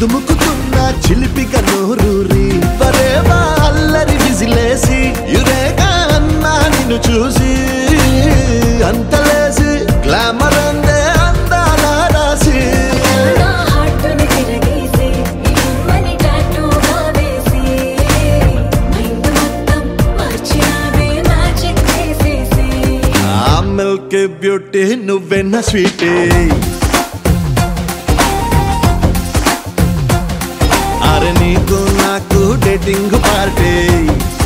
దుముకుతున్న చిలిపిక నోరూరి పరేవా అల్లరి విజిలేసి యురేగా అన్నా నిన్ను చూసి అంతలేసి గ్లామర్ అందే అందాల రాసి నా హార్ట్ని తిరగేసి ఇమ్మని టాటూగా వేసి మైండ్ మొత్తం మార్చినావే మ్యాజిక్ చేసేసి ఆ మిల్క్ బ్యూటీ నువ్వెన్న స్వీటే అరే నీకు నాకు డేటింగ్ పార్టీ